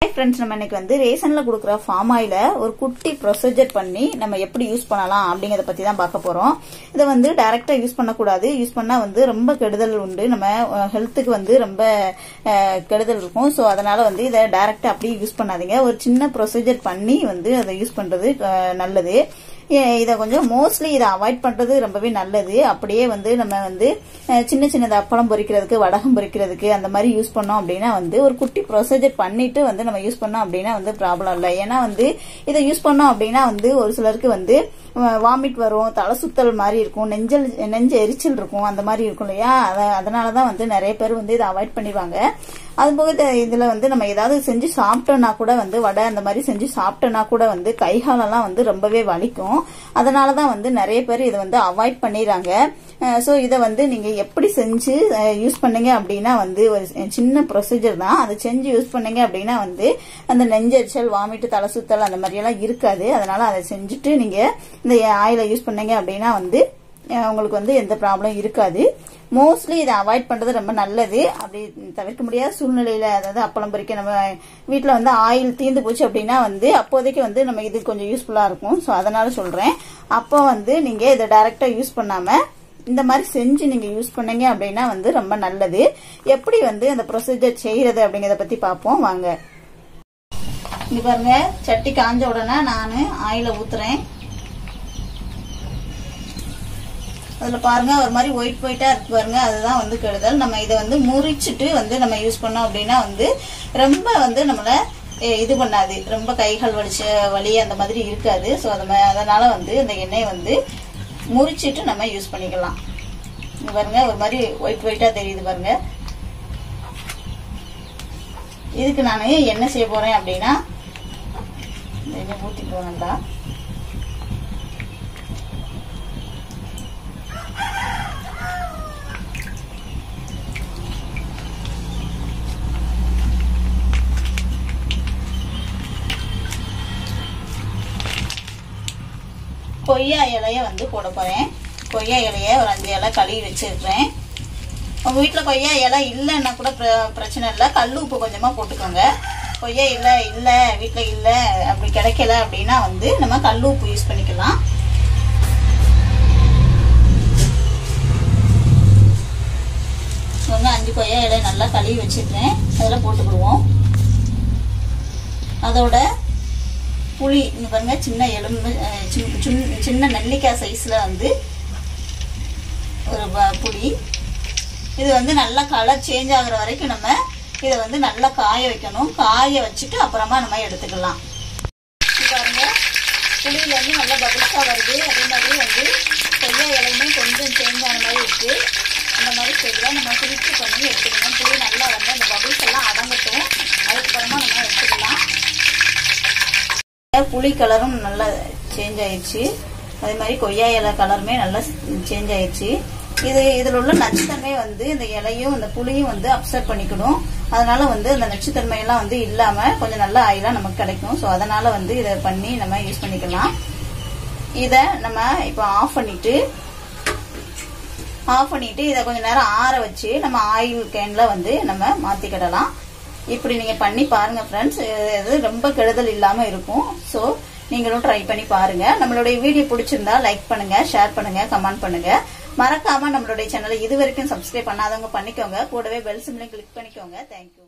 friends நம்ம இன்னைக்கு வந்து ரேஷன்ல கொடுக்குற ஃபார்ம் ஆயில ஒரு குட்டி ப்ரொசீஜர் பண்ணி நம்ம எப்படி யூஸ் பண்ணலாம் அப்படிங்கறத பத்தி தான் பார்க்க போறோம் இதை வந்து டைரக்டா யூஸ் பண்ணக்கூடாது யூஸ் பண்ணா வந்து ரொம்ப கெடுதல் உண்டு நம்ம ஹெல்த்துக்கு வந்து ரொம்ப அஹ், கெடுதல் இருக்கும் ஸோ அதனால வந்து இதை டைரக்டா அப்படியே யூஸ் பண்ணாதீங்க ஒரு சின்ன ப்ரொசீஜர் பண்ணி வந்து அதை யூஸ் பண்றது அஹ், நல்லது ஏ- இதை கொஞ்சம் மோஸ்ட்லி இதை அவாய்ட் பண்றது ரொம்பவே நல்லது அப்படியே வந்து நம்ம வந்து அஹ், சின்ன சின்னது அப்பளம் பொரிக்கிறதுக்கு வடகம் பொரிக்கிறதுக்கு அந்த மாதிரி யூஸ் பண்ணோம் அப்படின்னா வந்து ஒரு குட்டி ப்ரொசீஜர் பண்ணிட்டு வந்து நம்ம யூஸ் பண்ணோம் அப்படின்னா வந்து ப்ராப்ளம் இல்லை ஏன்னா வந்து இதை யூஸ் பண்ணோம் அப்படின்னா வந்து ஒரு சிலருக்கு வந்து வாமிட் வரும் தலை சுத்தல் மாதிரி இருக்கும் நெஞ்சல் நெஞ்சு எரிச்சல் இருக்கும் அந்த மாதிரி இருக்கும் இல்லையா அத- அதனாலதான் வந்து நிறைய பேர் வந்து இதை அவாய்ட் பண்ணிடுவாங்க அதுபோக இது- இதுல வந்து நம்ம ஏதாவது செஞ்சு சாப்பிட்டோம்னா கூட வந்து வடை அந்த மாதிரி செஞ்சு சாப்பிட்டோம்னா கூட வந்து கை காலெல்லாம் வந்து ரொம்பவே வலிக்கும் அதனாலதான் வந்து நிறைய பேர் இதை வந்து அவாய்ட் பண்ணிடுறாங்க ஸோ இதை வந்து நீங்க எப்படி செஞ்சு யூஸ் பண்ணீங்க அப்படின்னா வந்து ஒரு சின்ன ப்ரொசீஜர் தான் அதை செஞ்சு யூஸ் பண்ணீங்க அப்படின்னா வந்து அந்த நெஞ்செரிச்சல் வாமிட்டு தலை சுத்தல் அந்த மாதிரி எல்லாம் இருக்காது அதனால அதை செஞ்சுட்டு நீங்க இந்த ஆயிலை யூஸ் பண்ணீங்க அப்படின்னா வந்து அஹ், உங்களுக்கு வந்து எந்த ப்ராப்ளம் இருக்காது மோஸ்ட்லி இதை அவாய்ட் பண்றது ரொம்ப நல்லது அப்படி தவிர்க்க முடியாத சூழ்நிலையில அதாவது அப்பளம் பொரிக்க நம்ம வீட்ல வந்து ஆயில் தீர்ந்து போச்சு அப்படின்னா வந்து அப்போதைக்கு வந்து நம்ம இது கொஞ்சம் யூஸ்ஃபுல்லா இருக்கும் ஸோ அதனால சொல்றேன் அப்போ வந்து நீங்க இதை டைரக்டா யூஸ் பண்ணாம இந்த மாதிரி செஞ்சு நீங்க யூஸ் பண்ணீங்க அப்படின்னா வந்து ரொம்ப நல்லது எப்படி வந்து அந்த ப்ரொசீஜர் செய்யறது அப்படிங்கறத பத்தி பார்ப்போம் வாங்க இங்க பாருங்க சட்டி காஞ்ச உடனே நான் ஆயில ஊத்துறேன் அதுல பாருங்க ஒரு மாதிரி ஒயிட் ஒயிட்டா இருக்கு பாருங்க அதுதான் வந்து கெடுதல் நம்ம இதை வந்து முறிச்சிட்டு வந்து நம்ம யூஸ் பண்ணோம் அப்படின்னா வந்து ரொம்ப வந்து நம்மள எ- இது பண்ணாது ரொம்ப கைகள் வலிச்ச வலி அந்த மாதிரி இருக்காது ஸோ அதனால வந்து இந்த எண்ணெயை வந்து முறிச்சிட்டு நம்ம யூஸ் பண்ணிக்கலாம் இங்க பாருங்க ஒரு மாதிரி ஒயிட் ஒயிட்டா தெரியுது பாருங்க இதுக்கு நான் என்ன செய்ய போறேன் அப்படின்னா இந்த எண்ணெய் ஊற்றிக்குவோம் நல்லா கொய்யா இலைய வந்து போட போறேன் கொய்யா இலைய ஒரு அஞ்சு இலை கழுவி வச்சிருக்கிறேன் உங்க வீட்டுல கொய்யா இலை இல்லைன்னா கூட பிர- பிரச்சனை இல்லை கல் உப்பு கொஞ்சமா போட்டுக்கோங்க கொய்யா இல்லை இல்ல வீட்டுல இல்ல அப்படி கிடைக்கல அப்படின்னா வந்து நம்ம கல் உப்பு யூஸ் பண்ணிக்கலாம் வந்து அஞ்சு கொய்யா இலை நல்லா கழுவி வச்சிருக்கேன் அதில் போட்டுக்கிடுவோம் அதோட புளி இங்க பாருங்க சின்ன எலும்பு அஹ், சின்ன- சின்ன- சின்ன நெல்லிக்காய் சைஸ்ல வந்து ஒரு ப- புளி இது வந்து நல்லா கலர் சேஞ்ச் ஆகுற வரைக்கும் நம்ம இதை வந்து நல்லா காய வைக்கணும் காய வச்சுட்டு அப்புறமா நம்ம எடுத்துக்கலாம் இது பாருங்க புளியில இருந்து நல்லா பபிள்ஸா வருது அதே மாதிரி வந்து கொய்யா இலையுமே கொஞ்சம் சேஞ்ச் ஆன மாதிரி இருக்கு அந்த மாதிரி ஸ்டேஜ்ல நம்ம ஃபில்டர் பண்ணி எடுத்துக்கணும் புளி நல்லா வந்து அந்த பபிள்ஸ் எல்லாம் அடங்கட்டும் அதுக்கப்புறமா நம்ம எடுத்துக்கலாம் புளி கலரும் நல்லா சேஞ்ச் ஆயிடுச்சு அதே மாதிரி கொய்யா இலை கலருமே நல்லா சேஞ்ச் ஆயிடுச்சு இது இதில் உள்ள நச்சுத்தன்மை வந்து இந்த இலையும் இந்த புளியும் வந்து அப்சர்வ் பண்ணிக்கணும் அதனால வந்து அந்த நச்சுத்தன்மை எல்லாம் வந்து இல்லாம கொஞ்சம் நல்ல ஆயிலா நமக்கு கிடைக்கும் ஸோ அதனால வந்து இதை பண்ணி நம்ம யூஸ் பண்ணிக்கலாம் இதை நம்ம இப்போ ஆஃப் பண்ணிட்டு ஆஃப் பண்ணிட்டு இதை கொஞ்ச நேரம் ஆற வச்சு நம்ம ஆயில் கேன்ல வந்து நம்ம மாத்திக்கிடலாம் இப்படி நீங்க பண்ணி பாருங்க ஃப்ரெண்ட்ஸ் இது ரொம்ப கெடுதல் இல்லாம இருக்கும் ஸோ நீங்களும் ட்ரை பண்ணி பாருங்க நம்மளுடைய வீடியோ பிடிச்சிருந்தா லைக் பண்ணுங்க ஷேர் பண்ணுங்க கமெண்ட் பண்ணுங்க மறக்காம நம்மளுடைய சேனலை இது வரைக்கும் சப்ஸ்கிரைப் பண்ணாதவங்க பண்ணிக்கோங்க கூடவே பெல் சிம்லையும் கிளிக் பண்ணிக்கோங்க தேங்க்யூ